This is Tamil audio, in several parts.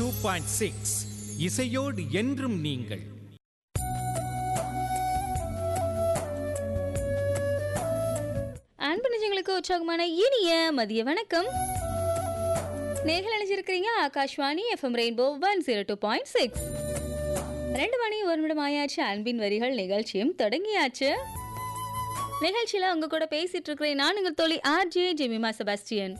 டூ பாயிண்ட் சிக்ஸ் இசையோடு என்றும் நீங்கள் அன்பு நிஜங்களுக்கு உற்சாகமான இனிய மதிய வணக்கம் நேர்கள் நினைச்சிருக்கிறீங்க Akashvani FM rainbow one zero two point six ரெண்டு மணி ஒரு நிமிடம் ஆயாச்சு அன்பின் வரிகள் நிகழ்ச்சியும் தொடங்கியாச்சு நிகழ்ச்சியில் உங்க கூட பேசிட்டு இருக்கிறேன் நான் உங்கள் தோழி ஆர்ஜே ஜெமிமா செபாஸ்டியன்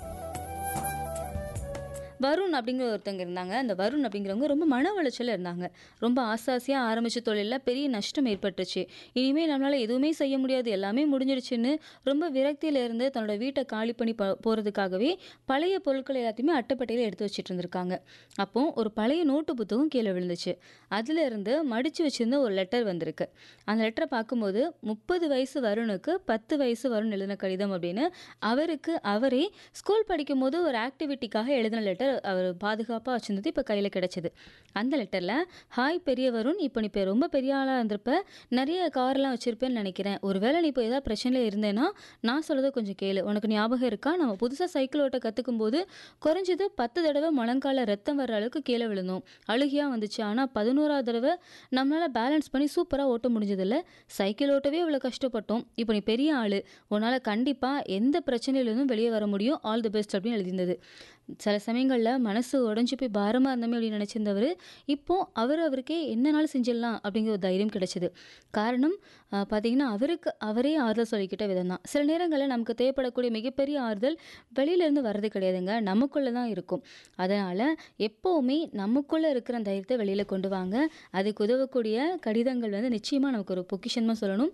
வருண் அப்படிங்கிற ஒருத்தங்க இருந்தாங்க அந்த வருண் அப்படிங்கிறவங்க ரொம்ப மன உளைச்சல்ல இருந்தாங்க ரொம்ப ஆசாசியாக ஆரம்பித்த தொழிலில் பெரிய நஷ்டம் ஏற்பட்டுச்சு இனிமேல் நம்மளால் எதுவுமே செய்ய முடியாது எல்லாமே முடிஞ்சிடுச்சுன்னு ரொம்ப விரக்தியில இருந்து தன்னோட வீட்டை காலி பண்ணி போ போகிறதுக்காகவே பழைய பொருட்கள் எல்லாத்தையுமே அட்டைப்பட்டையில் எடுத்து வச்சுட்டு இருந்திருக்காங்க அப்போ ஒரு பழைய நோட்டு புத்தகம் கீழே விழுந்துச்சு அதுல இருந்து மடித்து வச்சிருந்த ஒரு லெட்டர் வந்திருக்கு அந்த லெட்டரை பார்க்கும்போது முப்பது வயசு வருணுக்கு பத்து வயசு வருண் எழுதின கடிதம் அப்படின்னு அவருக்கு அவரே ஸ்கூல் படிக்கும்போது ஒரு ஆக்டிவிட்டிக்காக எழுதின லெட்டர் அவர் பாதுகாப்பாக வச்சிருந்தது இப்போ கையில் கிடைச்சது அந்த லெட்டரில் ஹாய் பெரிய வருண் இப்போ நீ இப்போ ரொம்ப பெரிய ஆளாக இருந்திருப்ப நிறைய கார்லாம் வச்சிருப்பேன்னு நினைக்கிறேன் ஒருவேளை நீ இப்போ ஏதாவது பிரச்சனையில் இருந்தேன்னா நான் சொல்கிறத கொஞ்சம் கேளு உனக்கு ஞாபகம் இருக்கா நம்ம புதுசாக சைக்கிள் ஓட்ட கற்றுக்கும் போது குறைஞ்சது பத்து தடவை முழங்கால ரத்தம் வர்ற அளவுக்கு கீழே விழுந்தோம் அழுகியாக வந்துச்சு ஆனால் பதினோராவது தடவை நம்மளால் பேலன்ஸ் பண்ணி சூப்பராக ஓட்ட முடிஞ்சதில்ல சைக்கிள் ஓட்டவே இவ்வளோ கஷ்டப்பட்டோம் இப்போ நீ பெரிய ஆள் உன்னால் கண்டிப்பாக எந்த பிரச்சனையிலிருந்தும் வெளியே வர முடியும் ஆல் தி பெஸ்ட் அப்படின்னு எழுதியிருந்தது சில சமயங்களில் மனசு உடஞ்சி போய் பாரமாக இருந்தோமே அப்படின்னு நினச்சிருந்தவர் இப்போ அவர் அவருக்கே என்னனாலும் செஞ்சிடலாம் அப்படிங்கிற ஒரு தைரியம் கிடைச்சிது காரணம் ஆஹ், பார்த்தீங்கன்னா அவருக்கு அவரே ஆறுதல் சொல்லிக்கிட்ட விதம் தான் சில நேரங்களில் நமக்கு தேவைப்படக்கூடிய மிகப்பெரிய ஆறுதல் வெளியிலேருந்து வர்றது கிடையாதுங்க நமக்குள்ளே தான் இருக்கும் அதனால் எப்போவுமே நமக்குள்ளே இருக்கிற அந்த தைரியத்தை வெளியில் கொண்டு வாங்க அதுக்கு உதவக்கூடிய கடிதங்கள் வந்து நிச்சயமாக நமக்கு ஒரு பொக்கிஷன்மா சொல்லணும்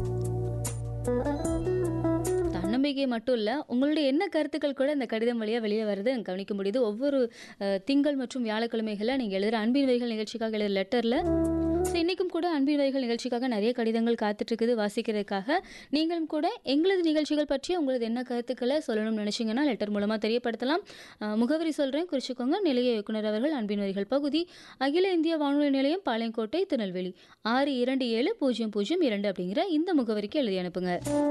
தன்னம்பிக்கை மட்டும் இல்லை உங்களுடைய என்ன கருத்துக்கள் கூட இந்த கடிதம் வழியாக வெளியே வருது எனக்கு கவனிக்க முடியுது ஒவ்வொரு அஹ், திங்கள் மற்றும் வியாழக்கிழமைகளில் நீங்கள் எழுதுகிற அன்பின் வகைகள் நிகழ்ச்சிக்காக எழுதுகிற லெட்டரில் ஸோ இன்றைக்கும் கூட அன்பின் வகைகள் நிகழ்ச்சிக்காக நிறைய கடிதங்கள் காத்துட்ருக்குது வாசிக்கிறதுக்காக நீங்களும் கூட எங்களது நிகழ்ச்சிகள் பற்றி உங்களது என்ன கருத்துக்களை சொல்லணும்னு நினச்சிங்கன்னா லெட்டர் மூலமாக தெரியப்படுத்தலாம் அஹ், முகவரி சொல்கிறேன் குறிச்சிக்கோங்க நிலைய இயக்குனர் அவர்கள் அன்பின் வரிகள் பகுதி அகில இந்திய வானொலி நிலையம் பாளையங்கோட்டை திருநெல்வேலி ஆறு இரண்டு ஏழு பூஜ்ஜியம் பூஜ்ஜியம் இரண்டு அப்படிங்கிற இந்த முகவரிக்கு எழுதி அனுப்புங்க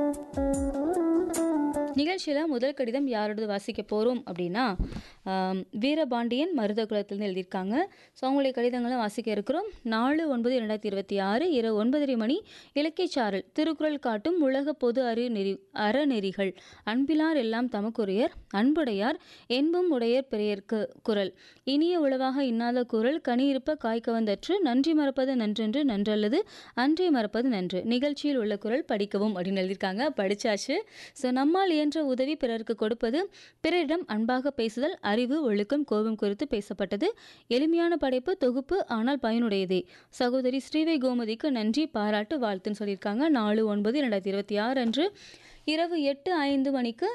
நிகழ்ச்சியில் முதல் கடிதம் யாரோடது வாசிக்க போகிறோம் அப்படின்னா ஆம், வீரபாண்டியன் மருதகுலத்திலிருந்து எழுதியிருக்காங்க ஸோ அவங்களுடைய கடிதங்களை வாசிக்க இருக்கிறோம் நாலு ஒன்பது இரண்டாயிரத்தி இருபத்தி ஆறு இரவு ஒன்பதரை மணி இலக்கியச்சாரல் திருக்குறள் காட்டும் உலக பொது அறி நெறி அறநெறிகள் அன்பிலார் எல்லாம் தமக்குரியர் அன்புடையார் என்பும் உடையர் பெரியர்க்கு குரல் இனிய உளவாக இன்னாத குரல் கனி இருப்ப காய் கவந்தற்று நன்றி மறப்பது நன்றென்று நன்றல்லது அன்றே மறப்பது நன்று நிகழ்ச்சியில் உள்ள குரல் படிக்கவும் அப்படின்னு எழுதியிருக்காங்க படிச்சாச்சு ஸோ நம்மால் இயன்ற உதவி பிறருக்கு கொடுப்பது பிறரிடம் அன்பாக பேசுதல் அறிவு ஒழுக்கம் கோபம் குறித்து பேசப்பட்டது எளிமையான படைப்பு தொகுப்பு ஆனால் பயனுடையதே சகோதரி ஸ்ரீவை கோமதிக்கு நன்றி பாராட்டு வாழ்த்துன்னு சொல்லியிருக்காங்க நாலு ஒன்பது இரண்டாயிரத்தி இருபத்தி ஆறு அன்று இரவு எட்டு ஐந்து மணிக்கு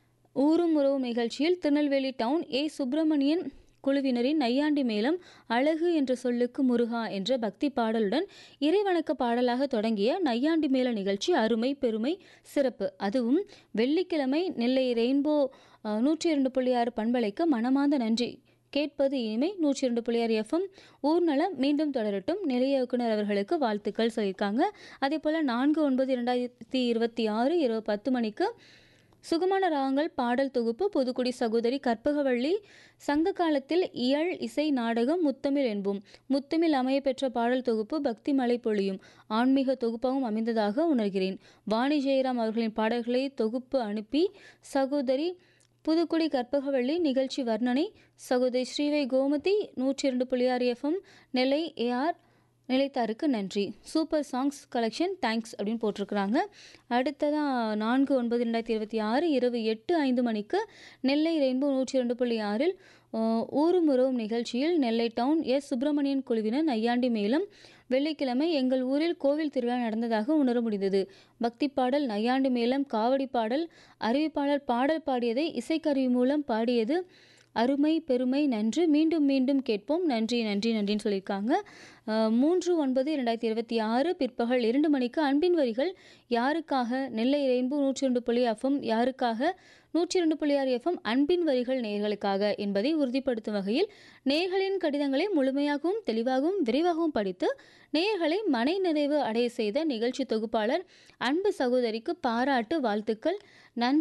ஊரும் உறவும் நிகழ்ச்சியில் திருநெல்வேலி டவுன் ஏ சுப்பிரமணியன் குழுவினரின் நையாண்டி மேளம் அழகு என்ற சொல்லுக்கு முருகா என்ற பக்தி பாடலுடன் இறைவணக்க பாடலாக தொடங்கிய நையாண்டி மேள நிகழ்ச்சி அருமை பெருமை சிறப்பு அதுவும் வெள்ளிக்கிழமை நெல்லை ரெயின்போ அஹ், நூற்றி இரண்டு புள்ளி ஆறு பண்பலைக்கு மனமார்ந்த நன்றி கேட்பது இனிமை நூற்றி இரண்டு புள்ளியார் எஃப்எம் ஊர்நலம் மீண்டும் தொடரட்டும் நிலைய இயக்குனர் அவர்களுக்கு வாழ்த்துக்கள் சொல்லியிருக்காங்க அதே போல் நான்கு ஒன்பது இரண்டாயிரத்தி இருபத்தி ஆறு இரவு பத்து மணிக்கு சுகமான ராகங்கள் பாடல் தொகுப்பு புதுக்குடி சகோதரி கற்பகவள்ளி சங்க காலத்தில் இயல் இசை நாடகம் முத்தமிழ் என்போம் முத்தமிழ் அமைய பெற்ற பாடல் தொகுப்பு பக்தி மலை பொழியும் ஆன்மீக தொகுப்பாகவும் அமைந்ததாக உணர்கிறேன் வாணி ஜெயராம் அவர்களின் பாடல்களை தொகுப்பு அனுப்பி சகோதரி புதுக்குடி கற்பகவள்ளி நிகழ்ச்சி வர்ணனை சகோதரி ஸ்ரீவை கோமதி நூற்றி இரண்டு புள்ளியார் எஃப்எம் நெல்லை ஏஆர் நிலைத்தாருக்கு நன்றி சூப்பர் சாங்ஸ் கலெக்ஷன் தேங்க்ஸ் அப்படின்னு போட்டிருக்கிறாங்க அடுத்ததாக நான்கு ஒன்பது ரெண்டாயிரத்தி இருபத்தி ஆறு இரவு எட்டு ஐந்து மணிக்கு நெல்லை ரெயின்போ நூற்றி ரெண்டு புள்ளி ஆறில் அஹ், ஊரும் உறவும் நிகழ்ச்சியில் நெல்லை டவுன் எஸ் சுப்பிரமணியன் குழுவினர் நையாண்டி மேளம் வெள்ளிக்கிழமை எங்கள் ஊரில் கோவில் திருவிழா நடந்ததாக உணர முடிந்தது பக்தி பாடல் நையாண்டி மேளம் காவடி பாடல் அறிவிப்பாளர் பாடல் பாடியதை இசைக்கருவி மூலம் பாடியது அருமை பெருமை நன்று மீண்டும் மீண்டும் கேட்போம் நன்றி நன்றி நன்றின்னு சொல்லியிருக்காங்க அஹ், மூன்று ஒன்பது இரண்டாயிரத்தி இருபத்தி ஆறு பிற்பகல் இரண்டு மணிக்கு அன்பின் வரிகள் யாருக்காக நெல்லை ரெயின்போ நூற்றி ரெண்டு புள்ளி எஃப்எம் யாருக்காக நூற்றி ரெண்டு புள்ளி ஆறு எஃப்எம் அன்பின் வரிகள் நேர்களுக்காக என்பதை உறுதிப்படுத்தும் வகையில் நேர்களின் கடிதங்களை முழுமையாகவும் தெளிவாகவும் விரைவாகவும் படித்து நேயர்களை மனை நிறைவு அடைய செய்த நிகழ்ச்சி தொகுப்பாளர் அன்பு சகோதரிக்கு பாராட்டு வாழ்த்துக்கள் நன்றி